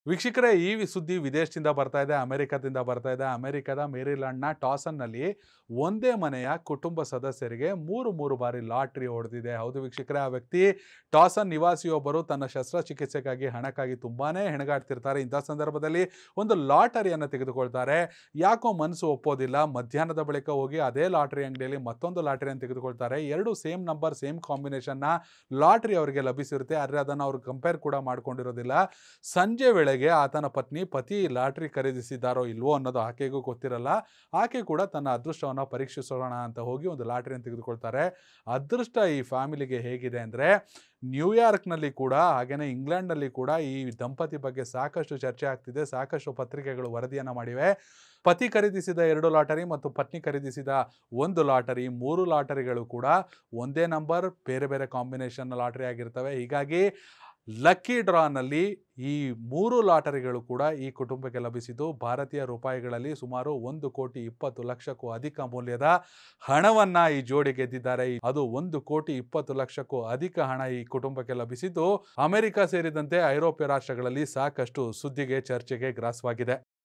ವೀಕ್ಷಕರೇ ಈ ವಿ- ಸುದ್ದಿ ವಿದೇಶದಿಂದ ಬರ್ತಾ ಇದೆ ಅಮೆರಿಕದಿಂದ ಬರ್ತಾ ಇದೆ ಅಮೆರಿಕದ ಮೇರಿಲ್ಯಾಂಡ್ನ ಟಾಸನ್ನಲ್ಲಿ ಒಂದೇ ಮನೆಯ ಕುಟುಂಬ ಸದಸ್ಯರಿಗೆ ಮೂರು ಮೂರು ಬಾರಿ ಲಾಟ್ರಿ ಹೊಡೆದಿದೆ ಹೌದು ವೀಕ್ಷಕರೇ ಆ ವ್ಯಕ್ತಿ ಟಾಸನ್ ನಿವಾಸಿಯೊಬ್ಬರು ತನ್ನ ಶಸ್ತ್ರಚಿಕಿತ್ಸೆಗಾಗಿ ಹಣಕ್ಕಾಗಿ ತುಂಬಾನೇ ಹೆಣಗಾಡ್ತಿರ್ತಾರೆ ಇಂಥ ಸಂದರ್ಭದಲ್ಲಿ ಒಂದು ಲಾಟರಿಯನ್ನು ತೆಗೆದುಕೊಳ್ತಾರೆ ಯಾಕೋ ಮನಸ್ಸು ಒಪ್ಪೋದಿಲ್ಲ ಮಧ್ಯಾಹ್ನದ ಬಳಿಕ ಹೋಗಿ ಅದೇ ಲಾಟರಿ ಅಂಗಡಿಯಲ್ಲಿ ಮತ್ತೊಂದು ಲಾಟರಿಯನ್ನು ತೆಗೆದುಕೊಳ್ತಾರೆ ಎರಡು ಸೇಮ್ ನಂಬರ್ ಸೇಮ್ ಕಾಂಬಿನೇಷನ್ನ ಲಾಟ್ರಿ ಅವರಿಗೆ ಲಭಿಸಿರುತ್ತೆ ಆದರೆ ಅದನ್ನು ಅವರು ಕಂಪೇರ್ ಕೂಡ ಮಾಡ್ಕೊಂಡಿರೋದಿಲ್ಲ ಸಂಜೆ ವೇಳೆಗೆ ಆತನ ಪತ್ನಿ ಪತಿ ಲಾಟ್ರಿ ಖರೀದಿಸಿದ್ದಾರೋ ಇಲ್ವೋ ಅನ್ನೋದು ಆಕೆಗೂ ಗೊತ್ತಿರಲ್ಲ ಆಕೆ ಕೂಡ ತನ್ನ ಅದೃಷ್ಟವನ್ನು ಪರೀಕ್ಷಿಸೋಣ ಅಂತ ಹೋಗಿ ಒಂದು ಲಾಟ್ರಿಯನ್ನು ತೆಗೆದುಕೊಳ್ತಾರೆ ಅದೃಷ್ಟ ಈ ಫ್ಯಾಮಿಲಿಗೆ ಹೇಗಿದೆ ಅಂದರೆ ನ್ಯೂಯಾರ್ಕ್ನಲ್ಲಿ ಕೂಡ ಹಾಗೆಯೇ ಇಂಗ್ಲೆಂಡ್ನಲ್ಲಿ ಕೂಡ ಈ ದಂಪತಿ ಬಗ್ಗೆ ಸಾಕಷ್ಟು ಚರ್ಚೆ ಆಗ್ತಿದೆ ಸಾಕಷ್ಟು ಪತ್ರಿಕೆಗಳು ವರದಿಯನ್ನು ಮಾಡಿವೆ ಪತಿ ಖರೀದಿಸಿದ ಎರಡು ಲಾಟರಿ ಮತ್ತು ಪತ್ನಿ ಖರೀದಿಸಿದ ಒಂದು ಲಾಟರಿ ಮೂರು ಲಾಟರಿಗಳು ಕೂಡ ಒಂದೇ ನಂಬರ್ ಬೇರೆ ಬೇರೆ ಕಾಂಬಿನೇಷನ್ ಲಾಟರಿ ಆಗಿರ್ತವೆ ಹೀಗಾಗಿ ಲಕ್ಕಿ ಡ್ರಾನಲ್ಲಿ ಈ ಮೂರು ಲಾಟರಿಗಳು ಕೂಡ ಈ ಕುಟುಂಬಕ್ಕೆ ಲಭಿಸಿದ್ದು ಭಾರತೀಯ ರೂಪಾಯಿಗಳಲ್ಲಿ ಸುಮಾರು ಒಂದು ಕೋಟಿ ಇಪ್ಪತ್ತು ಲಕ್ಷಕ್ಕೂ ಅಧಿಕ ಮೌಲ್ಯದ ಹಣವನ್ನ ಈ ಜೋಡಿ ಗೆದ್ದಿದ್ದಾರೆ ಅದು ಒಂದು ಕೋಟಿ ಇಪ್ಪತ್ತು ಲಕ್ಷಕ್ಕೂ ಅಧಿಕ ಹಣ ಈ ಕುಟುಂಬಕ್ಕೆ ಲಭಿಸಿದ್ದು ಅಮೆರಿಕ ಸೇರಿದಂತೆ ಐರೋಪ್ಯ ರಾಷ್ಟ್ರಗಳಲ್ಲಿ ಸಾಕಷ್ಟು ಸುದ್ದಿಗೆ ಚರ್ಚೆಗೆ ಗ್ರಾಸವಾಗಿದೆ